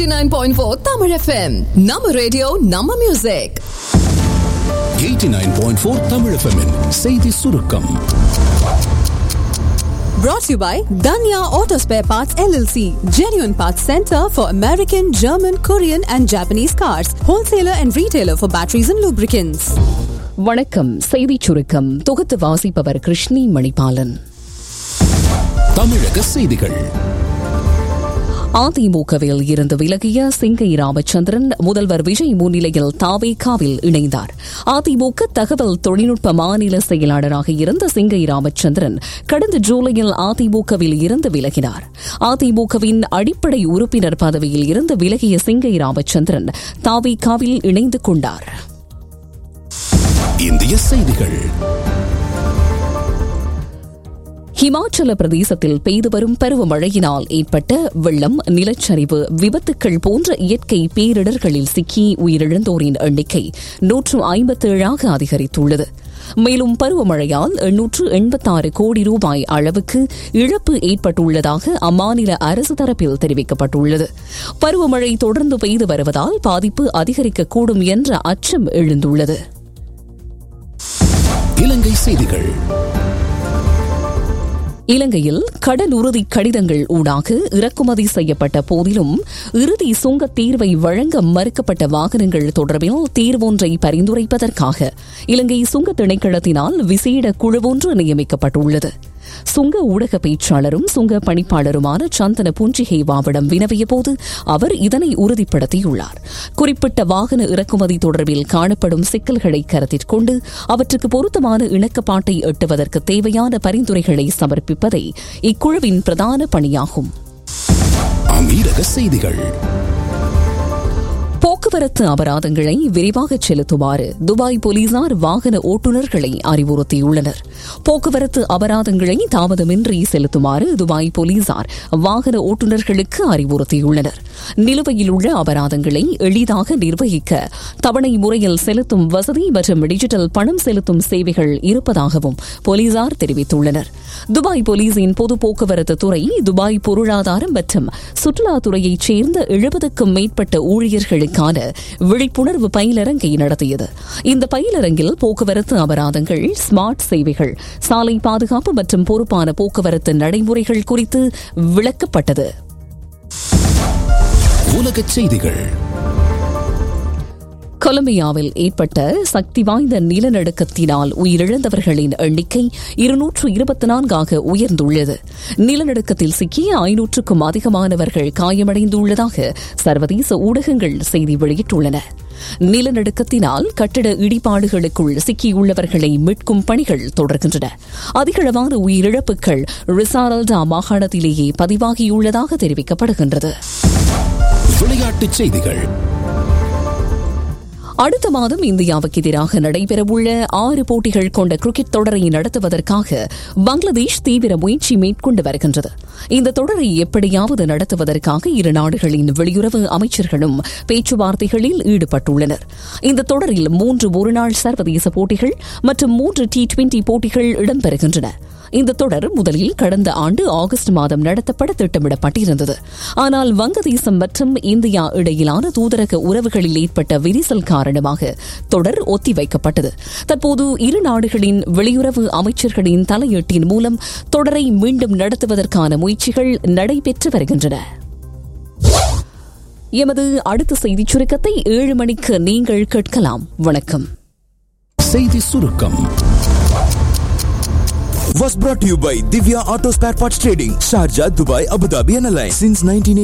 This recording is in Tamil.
89.4 Tamil FM. நம்ம ரேடியோ நம்ம மியூசிக் 89.4 தமிழ் FM -இன் செய்தி சுருக்கம் brought to you by Danya Auto Spare Parts LLC, genuine parts center for American, German, Korean and Japanese cars, wholesaler and retailer for batteries and lubricants. வணக்கம் செய்திச் சுருக்கம் தொகுத்து வாசிப்பவர் கிருஷ்ணி மணிபாலன் தமிழக செய்திகள் அதிமுகவில் இருந்து விலகிய சிங்கை ராமச்சந்திரன் முதல்வர் விஜய் முன்னிலையில் தாவேகாவில் இணைந்தார் அதிமுக தகவல் தொழில்நுட்ப மாநில செயலாளராக இருந்த சிங்கை ராமச்சந்திரன் கடந்த ஜூலையில் அதிமுகவில் இருந்து விலகினார் அதிமுகவின் அடிப்படை உறுப்பினர் பதவியில் இருந்து விலகிய சிங்கை ராமச்சந்திரன் தாவேகாவில் இணைந்து கொண்டார் இந்திய செய்திகள் ஹிமாச்சல பிரதேசத்தில் பெய்து வரும் பருவமழையினால் ஏற்பட்ட வெள்ளம் நிலச்சரிவு விபத்துக்கள் போன்ற இயற்கை பேரிடர்களில் சிக்கி உயிரிழந்தோரின் எண்ணிக்கை நூற்று ஐம்பத்தேழாக அதிகரித்துள்ளது மேலும் பருவமழையால் எண்ணூற்று எண்பத்தாறு கோடி ரூபாய் அளவுக்கு இழப்பு ஏற்பட்டுள்ளதாக அம்மாநில அரசு தரப்பில் தெரிவிக்கப்பட்டுள்ளது பருவமழை தொடர்ந்து பெய்து வருவதால் பாதிப்பு அதிகரிக்கக்கூடும் என்ற அச்சம் எழுந்துள்ளது இலங்கை செய்திகள் இலங்கையில் கடலுறுதி கடிதங்கள் ஊடாக இறக்குமதி செய்யப்பட்ட போதிலும் இறுதி சுங்க தீர்வை வழங்க மறுக்கப்பட்ட வாகனங்கள் தொடர்பில் தீர்வொன்றை பரிந்துரைப்பதற்காக இலங்கை சுங்க திணைக்களத்தினால் விசேட குழுவொன்று நியமிக்கப்பட்டுள்ளது சுங்க ஊடக பேச்சாளரும் சுங்க பணிப்பாளருமான சந்தன புஞ்சிஹேவாவிடம் வினவிய போது அவர் இதனை உறுதிப்படுத்தியுள்ளார் குறிப்பிட்ட வாகன இறக்குமதி தொடர்பில் காணப்படும் சிக்கல்களை கருத்தில் கொண்டு அவற்றுக்கு பொருத்தமான இணக்கப்பாட்டை எட்டுவதற்கு தேவையான பரிந்துரைகளை சமர்ப்பிப்பதே இக்குழுவின் பிரதான பணியாகும் அமீரக செய்திகள் போக்குவரத்து அபராதங்களை விரைவாக செலுத்துமாறு துபாய் போலீசார் வாகன ஓட்டுநர்களை அறிவுறுத்தியுள்ளனர் போக்குவரத்து அபராதங்களை தாமதமின்றி செலுத்துமாறு துபாய் போலீசார் வாகன ஓட்டுநர்களுக்கு அறிவுறுத்தியுள்ளனர் நிலுவையில் உள்ள அபராதங்களை எளிதாக நிர்வகிக்க தவணை முறையில் செலுத்தும் வசதி மற்றும் டிஜிட்டல் பணம் செலுத்தும் சேவைகள் இருப்பதாகவும் போலீசார் தெரிவித்துள்ளனர் துபாய் போலீசின் பொது போக்குவரத்து துறை துபாய் பொருளாதாரம் மற்றும் சுற்றுலாத்துறையைச் சேர்ந்த எழுபதுக்கும் மேற்பட்ட ஊழியர்களுக்கான விழிப்புணர்வு பயிலரங்கை நடத்தியது இந்த பயிலரங்கில் போக்குவரத்து அபராதங்கள் ஸ்மார்ட் சேவைகள் சாலை பாதுகாப்பு மற்றும் பொறுப்பான போக்குவரத்து நடைமுறைகள் குறித்து விளக்கப்பட்டது உலகச் செய்திகள் கொலம்பியாவில் ஏற்பட்ட சக்தி வாய்ந்த நிலநடுக்கத்தினால் உயிரிழந்தவர்களின் எண்ணிக்கை இருநூற்று இருபத்தி நான்காக உயர்ந்துள்ளது நிலநடுக்கத்தில் சிக்கிய ஐநூற்றுக்கும் அதிகமானவர்கள் காயமடைந்துள்ளதாக சர்வதேச ஊடகங்கள் செய்தி வெளியிட்டுள்ளன நிலநடுக்கத்தினால் கட்டிட இடிபாடுகளுக்குள் சிக்கியுள்ளவர்களை மீட்கும் பணிகள் தொடர்கின்றன அதிகளவான உயிரிழப்புகள் ரிசாரல்டா மாகாணத்திலேயே பதிவாகியுள்ளதாக தெரிவிக்கப்படுகின்றது விளையாட்டுச் செய்திகள் அடுத்த மாதம் இந்தியாவுக்கு எதிராக நடைபெறவுள்ள ஆறு போட்டிகள் கொண்ட கிரிக்கெட் தொடரை நடத்துவதற்காக பங்களாதேஷ் தீவிர முயற்சி மேற்கொண்டு வருகின்றது இந்த தொடரை எப்படியாவது நடத்துவதற்காக இரு நாடுகளின் வெளியுறவு அமைச்சர்களும் பேச்சுவார்த்தைகளில் ஈடுபட்டுள்ளனர் இந்த தொடரில் மூன்று ஒருநாள் சர்வதேச போட்டிகள் மற்றும் மூன்று டி டுவெண்டி போட்டிகள் இடம்பெறுகின்றன இந்த தொடர் முதலில் கடந்த ஆண்டு ஆகஸ்ட் மாதம் நடத்தப்பட திட்டமிடப்பட்டிருந்தது ஆனால் வங்கதேசம் மற்றும் இந்தியா இடையிலான தூதரக உறவுகளில் ஏற்பட்ட விரிசல் காரணமாக தொடர் ஒத்திவைக்கப்பட்டது தற்போது இரு நாடுகளின் வெளியுறவு அமைச்சர்களின் தலையீட்டின் மூலம் தொடரை மீண்டும் நடத்துவதற்கான முயற்சிகள் நடைபெற்று வருகின்றன எமது அடுத்த செய்திச் சுருக்கத்தை ஏழு மணிக்கு நீங்கள் கேட்கலாம் வணக்கம் செய்தி சுருக்கம் was brought to you by Divya Auto Spare Parts Trading, Sharjah, Dubai, Abu Dhabi and Alliance since 1980.